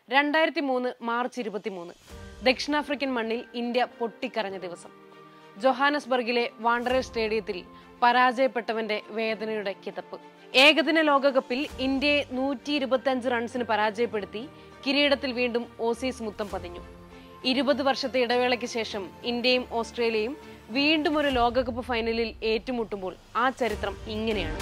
രണ്ടായിരത്തി മൂന്ന് മാർച്ച് ഇരുപത്തിമൂന്ന് ദക്ഷിണാഫ്രിക്കൻ മണ്ണിൽ ഇന്ത്യ പൊട്ടിക്കരഞ്ഞ ദിവസം ജൊഹാനസ്ബർഗിലെ വാണ്ടറേ സ്റ്റേഡിയത്തിൽ പരാജയപ്പെട്ടവന്റെ വേദനയുടെ കിതപ്പ് ഏകദിന ലോകകപ്പിൽ ഇന്ത്യയെ നൂറ്റി ഇരുപത്തി അഞ്ച് റൺസിന് പരാജയപ്പെടുത്തി കിരീടത്തിൽ വീണ്ടും ഓസീസ് മുത്തം പതിഞ്ഞു ഇരുപത് വർഷത്തെ ഇടവേളയ്ക്ക് ശേഷം ഇന്ത്യയും ഓസ്ട്രേലിയയും വീണ്ടും ഒരു ലോകകപ്പ് ഫൈനലിൽ ഏറ്റുമുട്ടുമ്പോൾ ആ ചരിത്രം ഇങ്ങനെയാണ്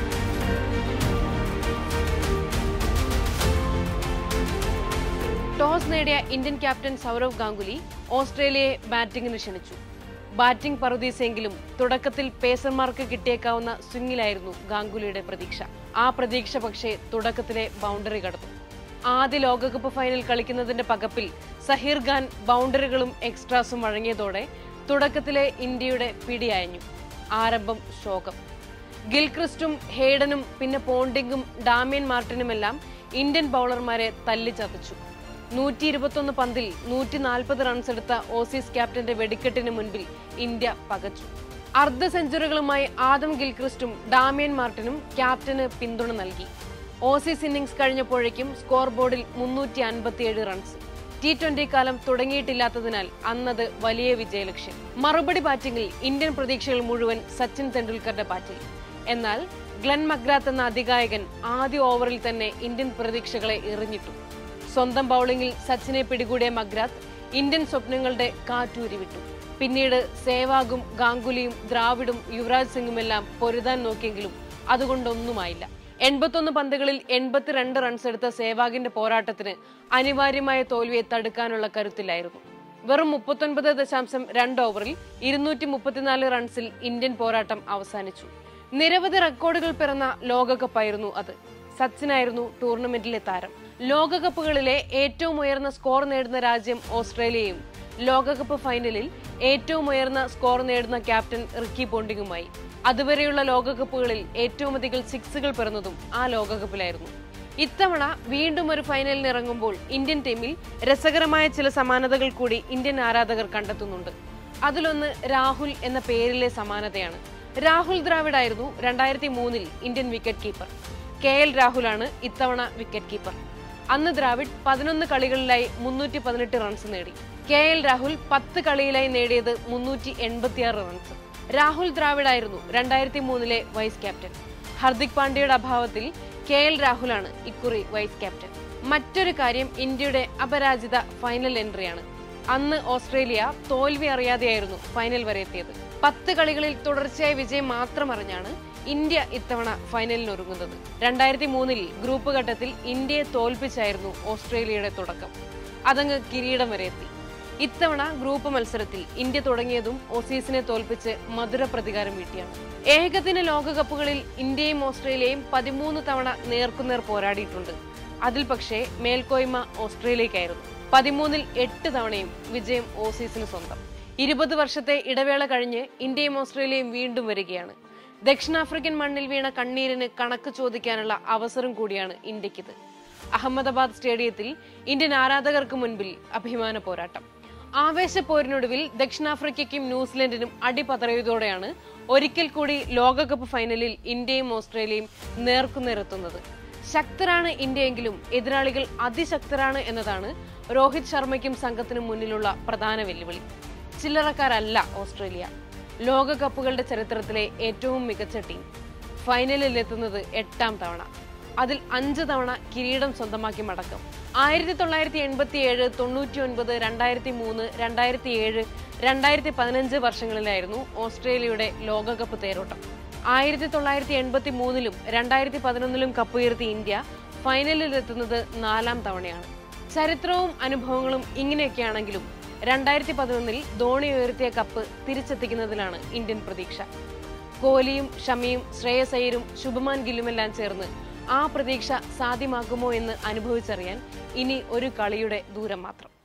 ടോസ് നേടിയ ഇന്ത്യൻ ക്യാപ്റ്റൻ സൗരവ് ഗാംഗുലി ഓസ്ട്രേലിയയെ ബാറ്റിംഗിന് ക്ഷണിച്ചു ബാറ്റിംഗ് പറുദീസെങ്കിലും തുടക്കത്തിൽ പേസർമാർക്ക് കിട്ടിയേക്കാവുന്ന സ്വിംഗിലായിരുന്നു ഗാംഗുലിയുടെ പ്രതീക്ഷ ആ പ്രതീക്ഷ പക്ഷേ തുടക്കത്തിലെ ബൗണ്ടറി കടന്നു ആദ്യ ലോകകപ്പ് ഫൈനൽ കളിക്കുന്നതിന്റെ പകപ്പിൽ സഹീർ ഖാൻ ബൗണ്ടറികളും എക്സ്ട്രാസും വഴങ്ങിയതോടെ തുടക്കത്തിലെ ഇന്ത്യയുടെ പിടിയയഞ്ഞു ആരംഭം ശോകം ഗിൽക്രിസ്റ്റും ഹേഡനും പിന്നെ പോണ്ടിങ്ങും ഡാമിയൻ മാർട്ടിനുമെല്ലാം ഇന്ത്യൻ ബൗളർമാരെ തല്ലിച്ചതച്ചു നൂറ്റി ഇരുപത്തൊന്ന് പന്തിൽ നൂറ്റി നാൽപ്പത് റൺസ് എടുത്ത ഓസീസ് ക്യാപ്റ്റന്റെ വെടിക്കെട്ടിന് മുൻപിൽ ഇന്ത്യ പകച്ചു അർദ്ധ സെഞ്ചുറികളുമായി ആദം ഗിൽക്രിസ്റ്റും ഡാമിയൻ മാർട്ടിനും ക്യാപ്റ്റന് പിന്തുണ നൽകി ഓസീസ് ഇന്നിംഗ്സ് കഴിഞ്ഞപ്പോഴേക്കും സ്കോർ ബോർഡിൽ മുന്നൂറ്റി അൻപത്തിയേഴ് റൺസ് ടി ട്വന്റി കാലം തുടങ്ങിയിട്ടില്ലാത്തതിനാൽ അന്നത് വലിയ വിജയലക്ഷ്യം മറുപടി ബാറ്റിംഗിൽ ഇന്ത്യൻ പ്രതീക്ഷകൾ മുഴുവൻ സച്ചിൻ തെണ്ടുൽക്കറുടെ ബാറ്റിൽ എന്നാൽ ഗ്ലെൻ മഗ്രാത്ത് എന്ന അധികായകൻ ആദ്യ ഓവറിൽ തന്നെ ഇന്ത്യൻ പ്രതീക്ഷകളെ എറിഞ്ഞിട്ടു സ്വന്തം ബൗളിംഗിൽ സച്ചിനെ പിടികൂടിയ മഗ്രാത്ത് ഇന്ത്യൻ സ്വപ്നങ്ങളുടെ കാറ്റൂരിവിട്ടു പിന്നീട് സേവാഗും ഗാംഗുലിയും ദ്രാവിഡും യുവരാജ് സിംഗുമെല്ലാം പൊരുതാൻ നോക്കിയെങ്കിലും അതുകൊണ്ടൊന്നുമായില്ല എൺപത്തൊന്ന് പന്തുകളിൽ എൺപത്തിരണ്ട് റൺസ് എടുത്ത സേവാഗിന്റെ പോരാട്ടത്തിന് അനിവാര്യമായ തോൽവിയെ തടുക്കാനുള്ള കരുത്തിലായിരുന്നു വെറും മുപ്പത്തൊൻപത് ദശാംശം രണ്ട് ഓവറിൽ ഇരുന്നൂറ്റി മുപ്പത്തിനാല് റൺസിൽ ഇന്ത്യൻ പോരാട്ടം അവസാനിച്ചു നിരവധി റെക്കോർഡുകൾ പിറന്ന ലോകകപ്പായിരുന്നു അത് സച്ചിനായിരുന്നു ടൂർണമെന്റിലെ താരം ലോകകപ്പുകളിലെ ഏറ്റവും ഉയർന്ന സ്കോർ നേടുന്ന രാജ്യം ഓസ്ട്രേലിയയും ലോകകപ്പ് ഫൈനലിൽ ഏറ്റവും ഉയർന്ന സ്കോർ നേടുന്ന ക്യാപ്റ്റൻ റിക്കി പോണ്ടിങ്ങുമായി അതുവരെയുള്ള ലോകകപ്പുകളിൽ ഏറ്റവും അധികം സിക്സുകൾ പിറന്നതും ആ ലോകകപ്പിലായിരുന്നു ഇത്തവണ വീണ്ടും ഒരു ഫൈനലിന് ഇറങ്ങുമ്പോൾ ഇന്ത്യൻ ടീമിൽ രസകരമായ ചില സമാനതകൾ കൂടി ഇന്ത്യൻ ആരാധകർ കണ്ടെത്തുന്നുണ്ട് അതിലൊന്ന് രാഹുൽ എന്ന പേരിലെ സമാനതയാണ് രാഹുൽ ദ്രാവിഡ് ആയിരുന്നു രണ്ടായിരത്തി മൂന്നിൽ Indian wicket keeper K L രാഹുലാണ് ഇത്തവണ വിക്കറ്റ് കീപ്പർ അന്ന് ദ്രാവിഡ് പതിനൊന്ന് കളികളിലായി മുന്നൂറ്റി പതിനെട്ട് റൺസ് നേടി കെ എൽ രാഹുൽ പത്ത് കളിയിലായി നേടിയത് മുന്നൂറ്റി എൺപത്തിയാറ് റൺസ് രാഹുൽ ദ്രാവിഡ് ആയിരുന്നു രണ്ടായിരത്തി മൂന്നിലെ വൈസ് ക്യാപ്റ്റൻ ഹർദിക് പാണ്ഡ്യയുടെ അഭാവത്തിൽ കെ എൽ രാഹുലാണ് ഇക്കുറി വൈസ് ക്യാപ്റ്റൻ മറ്റൊരു കാര്യം ഇന്ത്യയുടെ അപരാജിത ഫൈനൽ എൻട്രിയാണ് അന്ന് ഓസ്ട്രേലിയ തോൽവി അറിയാതെയായിരുന്നു ഫൈനൽ വരെ എത്തിയത് പത്ത് കളികളിൽ തുടർച്ചയായ വിജയം മാത്രം അറിഞ്ഞാണ് ഇന്ത്യ ഇത്തവണ ഫൈനലിന് ഒരുങ്ങുന്നത് രണ്ടായിരത്തി മൂന്നിൽ ഗ്രൂപ്പ് ഘട്ടത്തിൽ ഇന്ത്യയെ തോൽപ്പിച്ചായിരുന്നു ഓസ്ട്രേലിയയുടെ തുടക്കം അതങ്ങ് കിരീടം വരെ എത്തി ഇത്തവണ ഗ്രൂപ്പ് മത്സരത്തിൽ ഇന്ത്യ തുടങ്ങിയതും ഓസീസിനെ തോൽപ്പിച്ച് മധുര പ്രതികാരം വീട്ടിയാണ് ഏകദിന ലോകകപ്പുകളിൽ ഇന്ത്യയും ഓസ്ട്രേലിയയും പതിമൂന്ന് തവണ നേർക്കുനേർ പോരാടിയിട്ടുണ്ട് അതിൽ പക്ഷേ മേൽക്കോയ്മ ഓസ്ട്രേലിയക്കായിരുന്നു പതിമൂന്നിൽ എട്ട് തവണയും വിജയം ഓസീസിന് സ്വന്തം ഇരുപത് വർഷത്തെ ഇടവേള കഴിഞ്ഞ് ഇന്ത്യയും ഓസ്ട്രേലിയയും വീണ്ടും വരികയാണ് ദക്ഷിണാഫ്രിക്കൻ മണ്ണിൽ വീണ കണ്ണീരിന് കണക്ക് ചോദിക്കാനുള്ള അവസരം കൂടിയാണ് ഇന്ത്യക്കിത് അഹമ്മദാബാദ് സ്റ്റേഡിയത്തിൽ ഇന്ത്യൻ ആരാധകർക്ക് മുൻപിൽ അഭിമാന പോരാട്ടം ആവേശപ്പോരിനൊടുവിൽ ദക്ഷിണാഫ്രിക്കയ്ക്കും ന്യൂസിലൻഡിനും അടിപതറിയതോടെയാണ് ഒരിക്കൽ കൂടി ലോകകപ്പ് ഫൈനലിൽ ഇന്ത്യയും ഓസ്ട്രേലിയയും നേർക്കുനേരെത്തുന്നത് ശക്തരാണ് ഇന്ത്യയെങ്കിലും എതിരാളികൾ അതിശക്തരാണ് എന്നതാണ് രോഹിത് ശർമ്മയ്ക്കും സംഘത്തിനും മുന്നിലുള്ള പ്രധാന വെല്ലുവിളി ചില്ലറക്കാരല്ല ഓസ്ട്രേലിയ ലോകകപ്പുകളുടെ ചരിത്രത്തിലെ ഏറ്റവും മികച്ച ടീം ഫൈനലിൽ എത്തുന്നത് എട്ടാം തവണ അതിൽ അഞ്ച് തവണ കിരീടം സ്വന്തമാക്കി മടക്കം ആയിരത്തി തൊള്ളായിരത്തി എൺപത്തി ഏഴ് തൊണ്ണൂറ്റി ഒൻപത് രണ്ടായിരത്തി മൂന്ന് രണ്ടായിരത്തി ഏഴ് രണ്ടായിരത്തി പതിനഞ്ച് വർഷങ്ങളിലായിരുന്നു ഓസ്ട്രേലിയയുടെ ലോകകപ്പ് തേരോട്ടം ആയിരത്തി തൊള്ളായിരത്തി എൺപത്തി മൂന്നിലും രണ്ടായിരത്തി പതിനൊന്നിലും കപ്പുയർത്തിയ ഇന്ത്യ ഫൈനലിൽ എത്തുന്നത് നാലാം തവണയാണ് ചരിത്രവും അനുഭവങ്ങളും ഇങ്ങനെയൊക്കെയാണെങ്കിലും രണ്ടായിരത്തി പതിനൊന്നിൽ ധോണി ഉയർത്തിയ കപ്പ് തിരിച്ചെത്തിക്കുന്നതിലാണ് ഇന്ത്യൻ പ്രതീക്ഷ കോഹ്ലിയും ഷമിയും ശ്രേയസ് അയ്യരും ശുഭമാൻ ഗില്ലുമെല്ലാം ചേർന്ന് ആ പ്രതീക്ഷ സാധ്യമാക്കുമോ എന്ന് അനുഭവിച്ചറിയാൻ ഇനി ഒരു കളിയുടെ ദൂരം മാത്രം